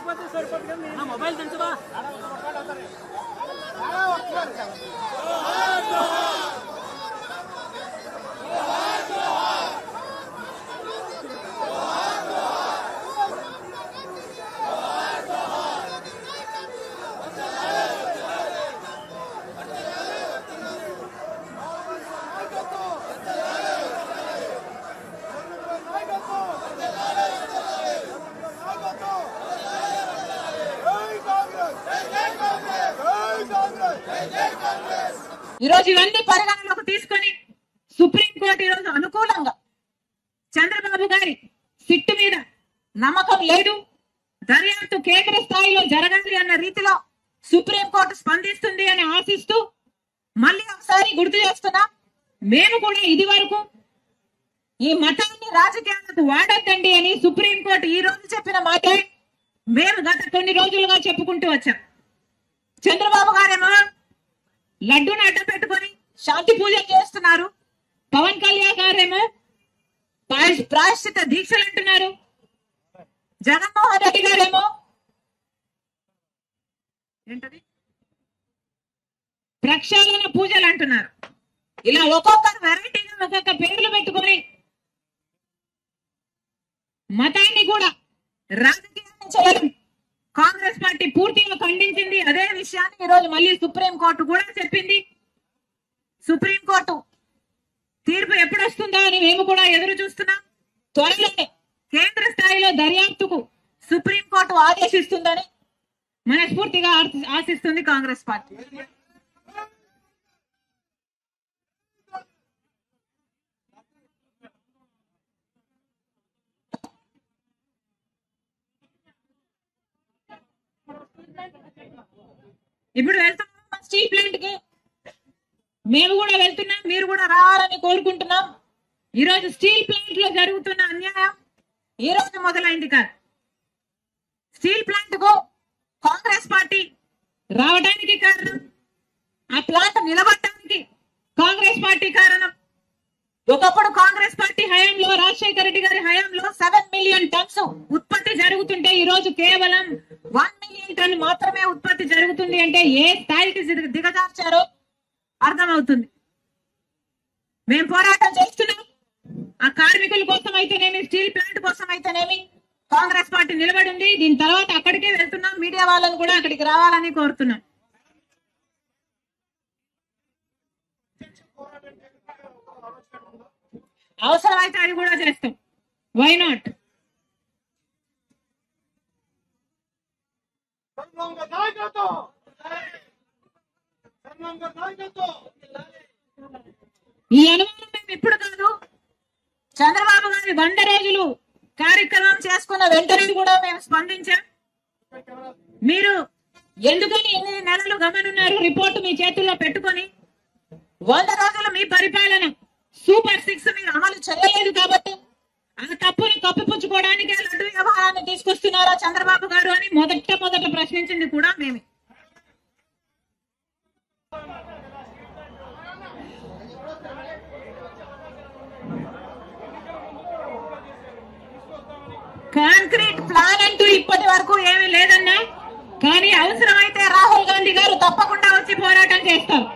mobile తెలుసువా ఈరోజు ఇవన్నీ పరిగణలోకి తీసుకొని సుప్రీంకోర్టు ఈరోజు అనుకూలంగా చంద్రబాబు గారి సిట్టు మీద నమ్మకం లేదు దర్యాప్తు కేంద్ర స్థాయిలో జరగాలి అన్న రీతిలో సుప్రీంకోర్టు స్పందిస్తుంది అని ఆశిస్తూ మళ్ళీ ఒకసారి గుర్తు చేస్తున్నా మేము కూడా ఇది వరకు ఈ మతాన్ని రాజకీయాలకు వాడొద్దండి అని సుప్రీంకోర్టు ఈ రోజు చెప్పిన మాటే మేము గత కొన్ని రోజులుగా చెప్పుకుంటూ వచ్చాం చంద్రబాబు గారేమో లడ్డూని అడ్డ పెట్టుకొని శాంతి పూజలు చేస్తున్నారు పవన్ కళ్యాణ్ గారేమో ప్రాయశ్- ప్రాయశ్చిత దీక్షలు అంటున్నారు జగన్మోహన్ రెడ్డి గారేమో ఏంటది ప్రక్షాళన పూజలు అంటున్నారు ఇలా ఒక్కొక్కరు వెరైటీగా ఒక్కొక్క పేర్లు పెట్టుకొని మతాన్ని కూడా రాజకీయాన్ని చేయడం కాంగ్రెస్ పార్టీ పూర్తిగా ఖండించింది అదే విషయాన్ని ఈ రోజు మళ్ళీ సుప్రీం కోర్టు కూడా చెప్పింది సుప్రీం కోర్టు తీర్పు ఎప్పుడు వస్తుందా అని మేము కూడా ఎదురు చూస్తున్నాం త్వరలోనే కేంద్ర స్థాయిలో దర్యాప్తుకు సుప్రీం కోర్టు ఆదేశిస్తుందని మనస్ఫూర్తిగా ఆశి- ఆశిస్తుంది కాంగ్రెస్ పార్టీ ఇప్పుడు వెళ్తున్నాం స్టీల్ ప్లాంట్ కి మేము కూడా వెళ్తున్నాం మీరు కూడా రావాలని కోరుకుంటున్నాం ఈ రోజు స్టీల్ ప్లాంట్ లో జరుగుతున్న అన్యాయం ఈ రోజు మొదలైంది కాదు స్టీల్ ప్లాంట్ కు కాంగ్రెస్ పార్టీ రావడానికి కారణం ఆ ప్లాంట్ నిలబడటానికి కాంగ్రెస్ పార్టీ కారణం ఒకప్పుడు కాంగ్రెస్ పార్టీ హయాంలో రాజశేఖర రెడ్డి గారి హయాంలో సెవెన్ మిలియన్ టన్స్ ఉత్పత్తి జరుగుతుంటే ఈ రోజు కేవలం వన్ మిలియన్ టన్ మాత్రమే ఉత్పత్తి జరుగుతుంది అంటే ఏ స్థాయికి దిగ- దిగజార్చారో అర్థమవుతుంది మేము పోరాటం చేస్తున్నాం ఆ కార్మికుల కోసం అయితేనేమి స్టీల్ ప్లాంట్ కోసం అయితేనేమి కాంగ్రెస్ పార్టీ నిలబడి ఉంది దీని తర్వాత అక్కడికే వెళ్తున్నాం మీడియా వాళ్ళని కూడా అక్కడికి రావాలని కోరుతున్నాం అవసరమైతే అది కూడా చేస్తాం వై నాట్ ఈ అనుమానం మేము ఇప్పుడు కాదు చంద్రబాబు గారి వంద రోజులు కార్యక్రమం చేసుకున్న వెంటనే కూడా మేము స్పందించాం మీరు ఎందుకని ఎనిమిది నెలలు గమనున్నారు రిపోర్టు మీ చేతుల్లో పెట్టుకొని వంద రోజులు మీ పరిపాలన సూపర్ సిక్స్ మీరు అమలు చేయలేదు కాబట్టి ఆ తప్పుని కప్పిపుచ్చుకోవడానికి లడ్డు వ్యవహారాన్ని తీసుకొస్తున్నారా చంద్రబాబు గారు అని మొదట మొదట ప్రశ్నించింది కూడా మేమే కాంక్రీట్ ప్లాన్ అంటూ ఇప్పటి వరకు ఏమీ లేదన్నా కానీ అవసరమైతే రాహుల్ గాంధీ గారు తప్పకుండా వచ్చి పోరాటం చేస్తారు